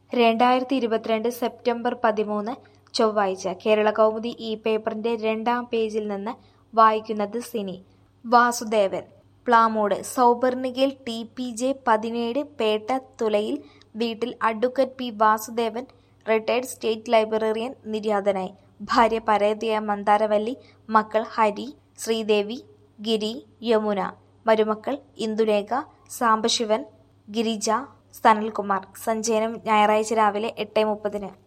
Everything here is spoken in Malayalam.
രണ്ടായിരത്തി ഇരുപത്തിരണ്ട് സെപ്റ്റംബർ പതിമൂന്ന് ചൊവ്വാഴ്ച കേരളകൗമുദി ഈ പേപ്പറിന്റെ രണ്ടാം പേജിൽ നിന്ന് വായിക്കുന്നത് സിനി വാസുദേവൻ പ്ലാമൂട് സൗപർണികയിൽ ടി പി ജെ പതിനേഴ് പേട്ട തുലയിൽ വീട്ടിൽ advocate P Vasudevan retired state librarian നിര്യാതനായി ഭാര്യ പരേതയായ മന്ദാരവല്ലി മക്കൾ ഹരി ശ്രീദേവി ഗിരി യമുന മരുമക്കൾ ഇന്ദുലേഖ സാംബശിവൻ ഗിരിജ സനൽകുമാർ സഞ്ചയനം ഞായറാഴ്ച രാവിലെ എട്ട് മുപ്പതിന്